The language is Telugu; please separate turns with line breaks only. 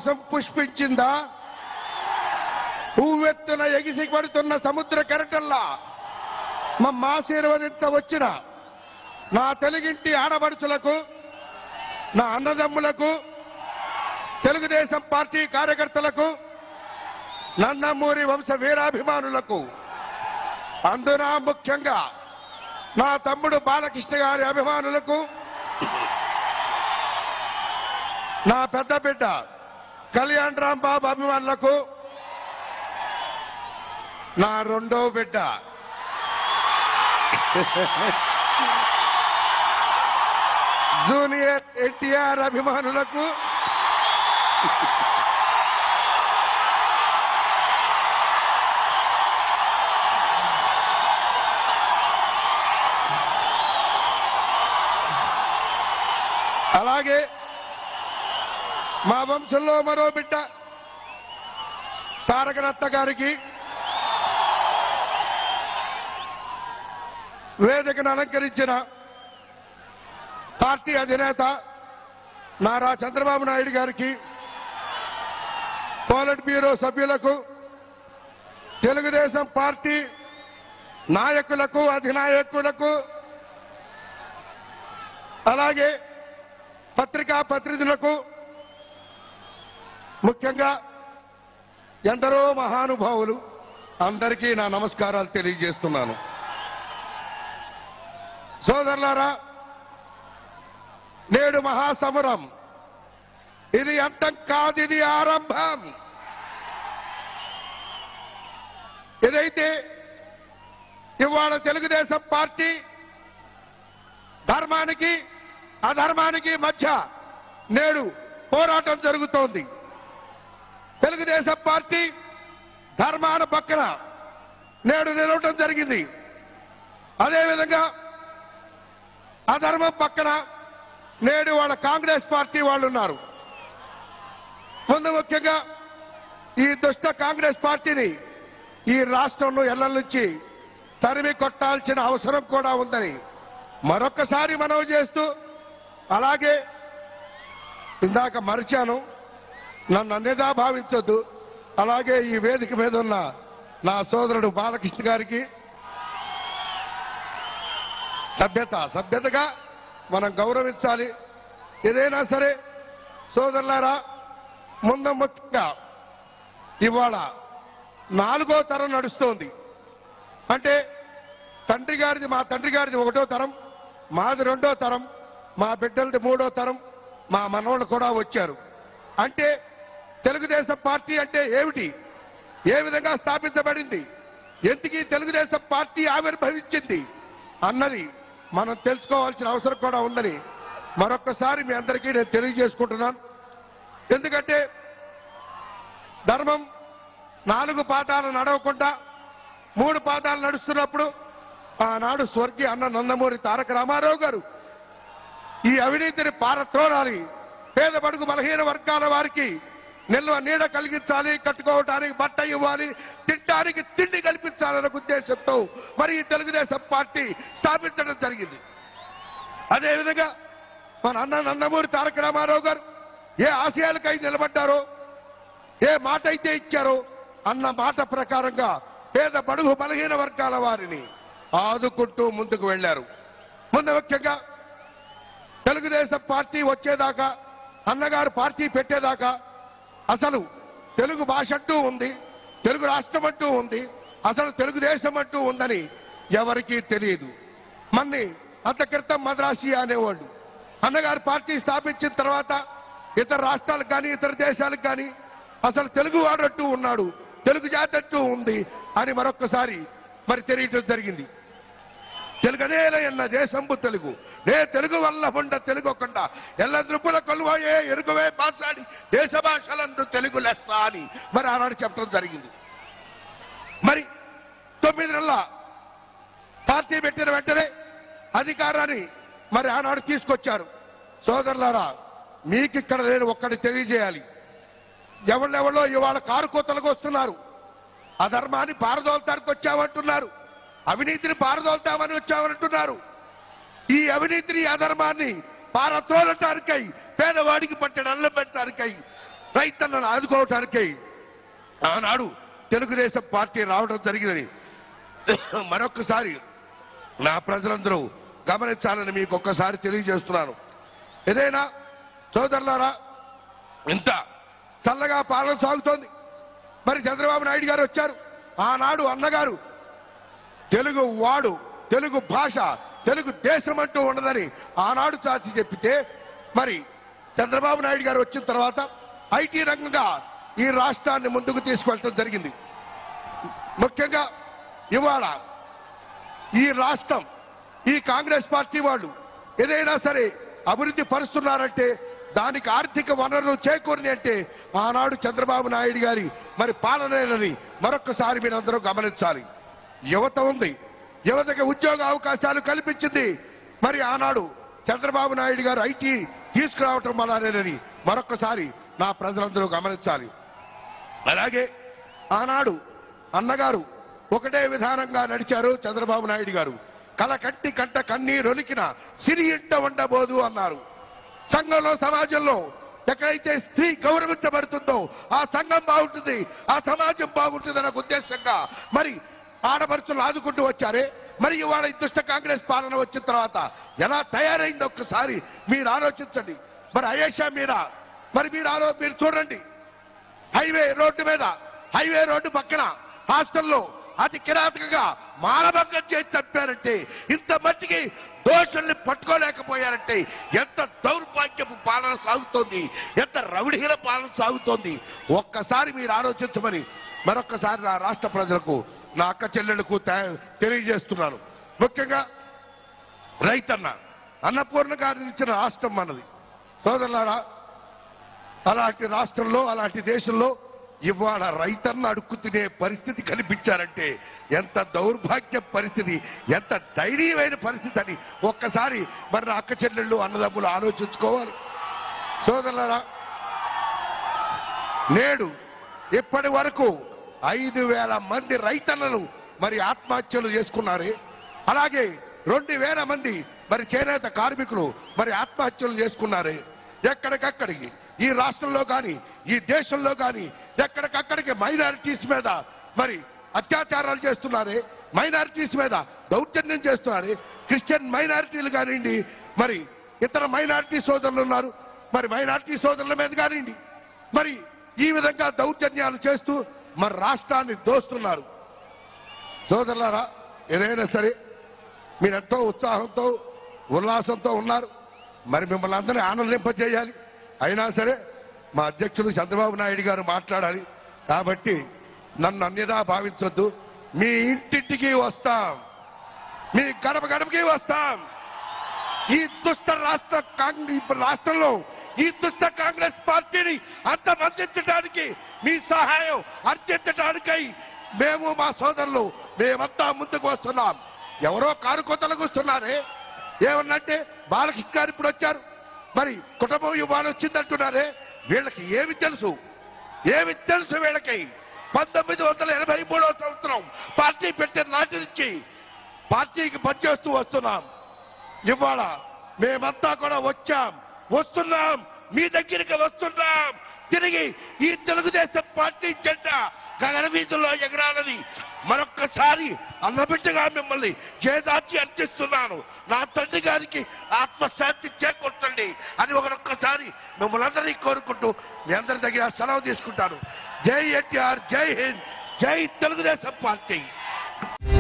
కోసం పుష్పించిందా ఊవెత్తున ఎగిసి పడుతున్న సముద్ర కెరటల్లా మమ్మ ఆశీర్వదించవచ్చిన నా తెలుగింటి ఆడపడుచులకు నా అన్నదమ్ములకు తెలుగుదేశం పార్టీ కార్యకర్తలకు నందమూరి వంశ వీరాభిమానులకు అందున ముఖ్యంగా నా తమ్ముడు బాలకృష్ణ గారి అభిమానులకు నా పెద్ద బిడ్డ కళ్యాణ్ రామ్ బాబు అభిమానులకు నా రెండో బిడ్డ జూనియర్ ఎన్టీఆర్ అభిమానులకు అలాగే మా వంశంలో మరో బిడ్డ తారకరత్న గారికి వేదికను అలంకరించిన పార్టీ అధినేత నారా చంద్రబాబు నాయుడు గారికి పోలిట్ బ్యూరో సభ్యులకు తెలుగుదేశం పార్టీ నాయకులకు అధినాయకులకు అలాగే పత్రికా ప్రతినిధులకు ముఖ్యంగా ఎందరో మహానుభావులు అందరికీ నా నమస్కారాలు తెలియజేస్తున్నాను సోదరులారా నేడు మహాసమరం ఇది అంతం కాదు ఇది ఆరంభం ఇదైతే ఇవాళ తెలుగుదేశం పార్టీ ధర్మానికి అధర్మానికి మధ్య నేడు పోరాటం జరుగుతోంది తెలుగుదేశం పార్టీ ధర్మాన పక్కన నేడు నిలవటం జరిగింది అదేవిధంగా అధర్మం పక్కన నేడు వాళ్ళ కాంగ్రెస్ పార్టీ వాళ్ళు ఉన్నారు ముందు ముఖ్యంగా ఈ దుష్ట కాంగ్రెస్ పార్టీని ఈ రాష్ట్రంలో ఎల్ల నుంచి తరిమి కొట్టాల్సిన అవసరం కూడా ఉందని మరొక్కసారి మనవి చేస్తూ అలాగే ఇందాక మరిచాను నన్ను అన్నిదా భావించొద్దు అలాగే ఈ వేదిక మీద ఉన్న నా సోదరుడు బాలకృష్ణ గారికి సభ్యత సభ్యతగా మనం గౌరవించాలి ఏదైనా సరే సోదరులారా ముందు ముఖ్యంగా ఇవాళ నాలుగో తరం నడుస్తోంది అంటే తండ్రి గారిది మా తండ్రి గారిది ఒకటో తరం మాది రెండో తరం మా బిడ్డలది మూడో తరం మా మనవాళ్ళు కూడా వచ్చారు అంటే తెలుగుదేశం పార్టీ అంటే ఏమిటి ఏ విధంగా స్థాపించబడింది ఎందుకు ఈ తెలుగుదేశం పార్టీ ఆవిర్భవించింది అన్నది మనం తెలుసుకోవాల్సిన అవసరం కూడా ఉందని మరొక్కసారి మీ అందరికీ నేను తెలియజేసుకుంటున్నాను ఎందుకంటే ధర్మం నాలుగు పాదాలు నడవకుండా మూడు పాదాలు నడుస్తున్నప్పుడు ఆనాడు స్వర్గీయ అన్న నందమూరి తారక రామారావు గారు ఈ అవినీతిని పారత్రోడాలి పేద బడుగు బలహీన వర్గాల వారికి నిల్వ నీడ కలిగించాలి కట్టుకోవడానికి బట్ట ఇవ్వాలి తినడానికి తిండి కల్పించాలనే ఉద్దేశంతో మరి ఈ తెలుగుదేశం పార్టీ స్థాపించడం జరిగింది అదేవిధంగా మన అన్న నందమూరి తారక రామారావు గారు ఏ ఆశయాలకై నిలబడ్డారో ఏ మాట అయితే ఇచ్చారో అన్న మాట ప్రకారంగా పేద బడుగు బలహీన వర్గాల వారిని ఆదుకుంటూ ముందుకు వెళ్లారు ముందు ముఖ్యంగా తెలుగుదేశం పార్టీ వచ్చేదాకా అన్నగారు పార్టీ పెట్టేదాకా అసలు తెలుగు భాష అంటూ ఉంది తెలుగు రాష్ట్రం అంటూ ఉంది అసలు తెలుగుదేశం అంటూ ఉందని ఎవరికీ తెలియదు మన్ని అంత క్రితం మద్రాసియా అనేవాళ్ళు అన్నగారు పార్టీ స్థాపించిన తర్వాత ఇతర రాష్ట్రాలకు కానీ ఇతర దేశాలకు కానీ అసలు తెలుగు వాడంటూ ఉన్నాడు తెలుగు జాతి అంటూ ఉంది అని మరొక్కసారి మరి తెలియటం జరిగింది తెలుగనేల ఎన్న దేశంబు తెలుగు నే తెలుగు వల్ల ఉండ తెలుగు ఒకండ ఎల్ల దృపుల కొలువయే ఎరుగవే మాట్లాడి దేశ భాషలందు తెలుగు లెస్స అని మరి ఆనాడు చెప్పడం జరిగింది మరి తొమ్మిది నెలల పార్టీ పెట్టిన వెంటనే అధికారాన్ని మరి ఆనాడు తీసుకొచ్చారు సోదరులారా మీకు ఇక్కడ నేను ఒక్కటి తెలియజేయాలి ఎవళ్ళెవళ్ళో ఇవాళ కారు కోతలకు వస్తున్నారు అధర్మాన్ని పారదోలతానికి వచ్చామంటున్నారు అవినీతిని పారదోలుతామని వచ్చామంటున్నారు ఈ అవినీతిని అధర్మాన్ని పారత్రోలటానికై పేదవాడికి పట్టిన అన్నం పెట్టడానికై రైతన్నను ఆదుకోవటానికి ఆనాడు తెలుగుదేశం పార్టీ రావడం జరిగిందని మరొక్కసారి నా ప్రజలందరూ గమనించాలని మీకు ఒక్కసారి తెలియజేస్తున్నాను ఏదైనా సోదరులారా ఇంత చల్లగా పాలన సాగుతోంది మరి చంద్రబాబు నాయుడు గారు వచ్చారు ఆనాడు అన్నగారు తెలుగు వాడు తెలుగు భాష తెలుగు దేశం అంటూ ఉండదని ఆనాడు చాచి చెప్పితే మరి చంద్రబాబు నాయుడు గారు వచ్చిన తర్వాత ఐటీ రంగంగా ఈ రాష్ట్రాన్ని ముందుకు తీసుకెళ్ళడం జరిగింది ముఖ్యంగా ఇవాళ ఈ రాష్ట్రం ఈ కాంగ్రెస్ పార్టీ వాళ్ళు ఏదైనా సరే అభివృద్ధి పరుస్తున్నారంటే దానికి ఆర్థిక వనరులు చేకూరిని అంటే ఆనాడు చంద్రబాబు నాయుడు గారి మరి పాలనేనని మరొక్కసారి మీరందరూ గమనించాలి యువత ఉంది యువతకి ఉద్యోగ అవకాశాలు కల్పించింది మరి ఆనాడు చంద్రబాబు నాయుడు గారు ఐటీ తీసుకురావటం వల్లనేనని మరొక్కసారి నా ప్రజలందరూ గమనించాలి అలాగే ఆనాడు అన్నగారు ఒకటే విధానంగా నడిచారు చంద్రబాబు నాయుడు గారు కల కట్టి కంట కన్నీరొలికిన సిరి ఇంట ఉండబోదు అన్నారు సంఘంలో సమాజంలో ఎక్కడైతే స్త్రీ గౌరవించబడుతుందో ఆ సంఘం బాగుంటుంది ఆ సమాజం బాగుంటుంది అన్న ఉద్దేశంగా మరి ఆడపడుచులు ఆదుకుంటూ వచ్చారే మరి ఇవాళ ఈ దుష్ట కాంగ్రెస్ పాలన వచ్చిన తర్వాత ఎలా తయారైందో ఒక్కసారి మీరు ఆలోచించండి మరి అయేషా మీరా మరి మీరు ఆలో మీరు చూడండి హైవే రోడ్డు మీద హైవే రోడ్డు పక్కన హాస్టల్లో అతి కిరాతకంగా మానభంగం చేసి చంపారంటే ఇంత మట్టికి దోషుల్ని పట్టుకోలేకపోయారంటే ఎంత దౌర్భాగ్యపు పాలన సాగుతోంది ఎంత రౌడీల పాలన సాగుతోంది ఒక్కసారి మీరు ఆలోచించమని మరొక్కసారి నా రాష్ట్ర ప్రజలకు నా అక్క చెల్లెళ్లకు తే- తెలియజేస్తున్నాను ముఖ్యంగా రైతన్న అన్నపూర్ణ గారిని ఇచ్చిన రాష్ట్రం మనది సోదరులారా అలాంటి రాష్ట్రంలో అలాంటి దేశంలో ఇవాళ రైతన్న అడుక్కు తినే పరిస్థితి కనిపించారంటే ఎంత దౌర్భాగ్య పరిస్థితి ఎంత దయనీయమైన పరిస్థితి అని ఒక్కసారి మరి నా అక్క చెల్లెళ్ళు అన్నదమ్ములు ఆలోచించుకోవాలి సోదరులారా నేడు ఇప్పటి వరకు ఐదు వేల మంది రైతన్నలు మరి ఆత్మహత్యలు చేసుకున్నారే అలాగే రెండు వేల మంది మరి చేనేత కార్మికులు మరి ఆత్మహత్యలు చేసుకున్నారే ఎక్కడికక్కడికి ఈ రాష్ట్రంలో కానీ ఈ దేశంలో కానీ ఎక్కడికక్కడికి మైనారిటీస్ మీద మరి అత్యాచారాలు చేస్తున్నారే మైనారిటీస్ మీద దౌర్జన్యం చేస్తున్నారే క్రిస్టియన్ మైనారిటీలు కానివ్వండి మరి ఇతర మైనారిటీ సోదరులు ఉన్నారు మరి మైనారిటీ సోదరుల మీద కానివ్వండి మరి ఈ విధంగా దౌర్జన్యాలు చేస్తూ మరి రాష్ట్రాన్ని దోస్తున్నారు సోదరులారా ఏదైనా సరే మీరెంతో ఉత్సాహంతో ఉల్లాసంతో ఉన్నారు మరి మిమ్మల్ని అందరినీ ఆనందింపజేయాలి అయినా సరే మా అధ్యక్షుడు చంద్రబాబు నాయుడు గారు మాట్లాడాలి కాబట్టి నన్ను అన్యదా భావించొద్దు మీ ఇంటింటికి వస్తాం మీ గడప గడపకి వస్తాం ఈ దుష్ట రాష్ట్ర కాంగ్రెస్ రాష్ట్రంలో ఈ దుష్ట కాంగ్రెస్ పార్టీని అంతమందించడానికి మీ సహాయం అర్జించడానికై మేము మా సోదరులు మేమంతా ముందుకు వస్తున్నాం ఎవరో కారు కొత్తలకు వస్తున్నారే ఏమన్నంటే బాలకృష్ణ గారు ఇప్పుడు వచ్చారు మరి కుటుంబం ఇవాళ వచ్చిందంటున్నారే వీళ్ళకి ఏమి తెలుసు ఏమి తెలుసు వీళ్ళకి పంతొమ్మిది వందల ఎనభై మూడవ సంవత్సరం పార్టీ పెట్టిన నాటి నుంచి పార్టీకి పనిచేస్తూ వస్తున్నాం ఇవాళ మేమంతా కూడా వచ్చాం వస్తున్నాం మీ దగ్గరికి వస్తున్నాం తిరిగి ఈ తెలుగుదేశం పార్టీ జెండా గగన వీధుల్లో ఎగరాలని మరొక్కసారి అన్నబిడ్డగా మిమ్మల్ని చేదాచి అర్చిస్తున్నాను నా తండ్రి గారికి ఆత్మశాంతి చేకూర్చండి అని ఒకరొక్కసారి మిమ్మల్ని అందరినీ కోరుకుంటూ మీ అందరి దగ్గర సెలవు తీసుకుంటాను జై ఎన్టీఆర్ జై హింద్ జై తెలుగుదేశం పార్టీ